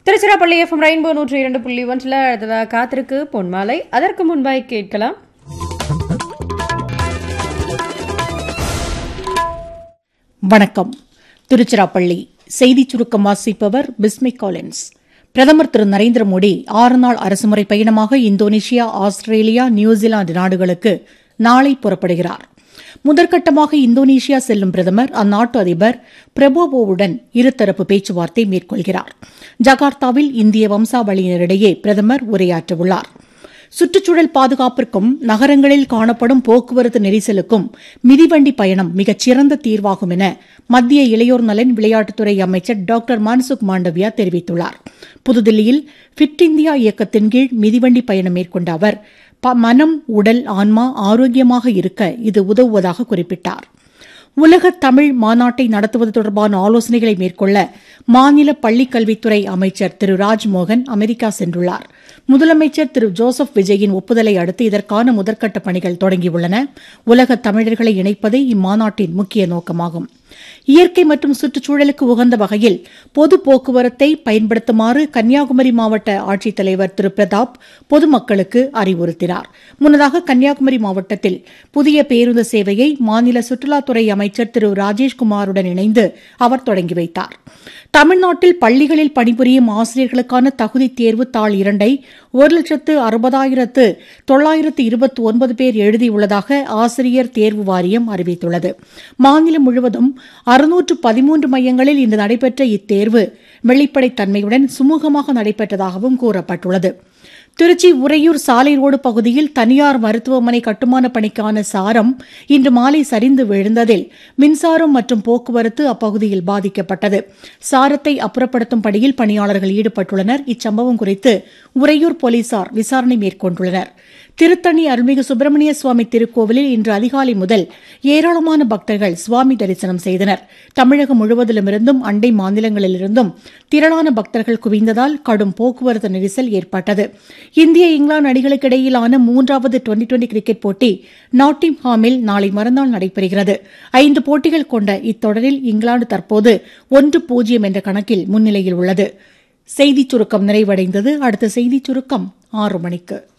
Tiruchirappalli FM rainbow நூற்றி இரண்டு புள்ளி ஒன்றில் அடுத்ததாக காத்திருக்கு பொன்மாலை அதற்கு முன்பாய் கேட்கலாம் வணக்கம் திருச்சிராப்பள்ளி செய்திச் சுருக்கம் வாசிப்பவர் பிஸ்மி காலின்ஸ் பிரதமர் திரு நரேந்திர மோடி ஆறு நாள் அரசுமுறை பயணமாக இந்தோனேஷியா ஆஸ்திரேலியா நியூசிலாந்து நாடுகளுக்கு நாளை புறப்படுகிறார் முதற்கட்டமாக இந்தோனேஷியா செல்லும் பிரதமர் அந்நாட்டு அதிபர் பிரபோவோவுடன் இருதரப்பு பேச்சுவார்த்தை மேற்கொள்கிறார் ஜகார்த்தாவில் இந்திய வம்சாவளியினரிடையே பிரதமர் உரையாற்றவுள்ளார் சுற்றுச்சூழல் பாதுகாப்பிற்கும் நகரங்களில் காணப்படும் போக்குவரத்து நெரிசலுக்கும் மிதிவண்டி பயணம் மிகச் சிறந்த தீர்வாகும் என மத்திய இளையோர் நலன் விளையாட்டுத்துறை அமைச்சர் டாக்டர் மான்சுக் மாண்டவியா தெரிவித்துள்ளார் புதுதில்லியில் ஃபிட் இந்தியா இயக்கத்தின் கீழ் மிதிவண்டி பயணம் மேற்கொண்ட அவர் ப- மனம் உடல் ஆன்மா ஆரோக்கியமாக இருக்க இது உதவுவதாக குறிப்பிட்டார் உலக தமிழ் மாநாட்டை நடத்துவது தொடர்பான ஆலோசனைகளை மேற்கொள்ள மாநில பள்ளிக்கல்வித்துறை அமைச்சர் திரு ராஜ்மோகன் அமெரிக்கா சென்றுள்ளார் முதலமைச்சர் திரு ஜோசப் விஜயின் ஒப்புதலை அடுத்து இதற்கான முதற்கட்ட பணிகள் தொடங்கியுள்ளன உலக தமிழர்களை இணைப்பதே இம்மாநாட்டின் முக்கிய நோக்கமாகும் இயற்கை மற்றும் சுற்றுச்சூழலுக்கு உகந்த வகையில் பொது போக்குவரத்தை பயன்படுத்துமாறு கன்னியாகுமரி மாவட்ட ஆட்சித்தலைவர் திரு பிரதாப் பொதுமக்களுக்கு அறிவுறுத்தினார் முன்னதாக கன்னியாகுமரி மாவட்டத்தில் புதிய பேருந்து சேவையை மாநில சுற்றுலாத்துறை அமைச்சர் திரு ராஜேஷ்குமாருடன் இணைந்து அவர் தொடங்கி வைத்தார் தமிழ்நாட்டில் பள்ளிகளில் பணிபுரியும் ஆசிரியர்களுக்கான தகுதி தேர்வு தாள் இரண்டை ஒரு லட்சத்து அறுபதாயிரத்து தொள்ளாயிரத்து இருபத்தி ஒன்பது பேர் எழுதியுள்ளதாக ஆசிரியர் தேர்வு வாரியம் அறிவித்துள்ளது மாநிலம் முழுவதும் அறுநூற்று பதிமூன்று மையங்களில் இன்று நடைபெற்ற இத்தேர்வு வெளிப்படைத்தன்மையுடன் சுமூகமாக நடைபெற்றதாகவும் கூறப்பட்டுள்ளது திருச்சி உறையூர் சாலை ரோடு பகுதியில் தனியார் மருத்துவமனை கட்டுமான பணிக்கான சாரம் இன்று மாலை சரிந்து விழுந்ததில் மின்சாரம் மற்றும் போக்குவரத்து அப்பகுதியில் பாதிக்கப்பட்டது சாரத்தை அப்புறப்படுத்தும் பணியில் பணியாளர்கள் ஈடுபட்டுள்ளனர் இச்சம்பவம் குறித்து உறையூர் போலீசார் விசாரணை மேற்கொண்டுள்ளனர் திருத்தணி அருள்மிகு சுப்பிரமணிய சுவாமி திருக்கோவிலில் இன்று அதிகாலை முதல் ஏராளமான பக்தர்கள் சுவாமி தரிசனம் செய்தனர் தமிழகம் முழுவதிலுமிருந்தும் அண்டை மாநிலங்களிலிருந்தும் திரளான பக்தர்கள் குவிந்ததால் கடும் போக்குவரத்து நெரிசல் ஏற்பட்டது இந்திய இங்கிலாந்து அணிகளுக்கு இடையிலான மூன்றாவது டுவெண்டி டுவெண்டி கிரிக்கெட் போட்டி நாட்டிம் ஹாமில் நாளை மறுநாள் நடைபெறுகிறது ஐந்து போட்டிகள் கொண்ட இத்தொடரில் இங்கிலாந்து தற்போது ஒன்று பூஜ்ஜியம் என்ற கணக்கில் முன்னிலையில் உள்ளது செய்திச் சுருக்கம் நிறைவடைந்தது அடுத்த செய்திச் சுருக்கம் ஆறு மணிக்கு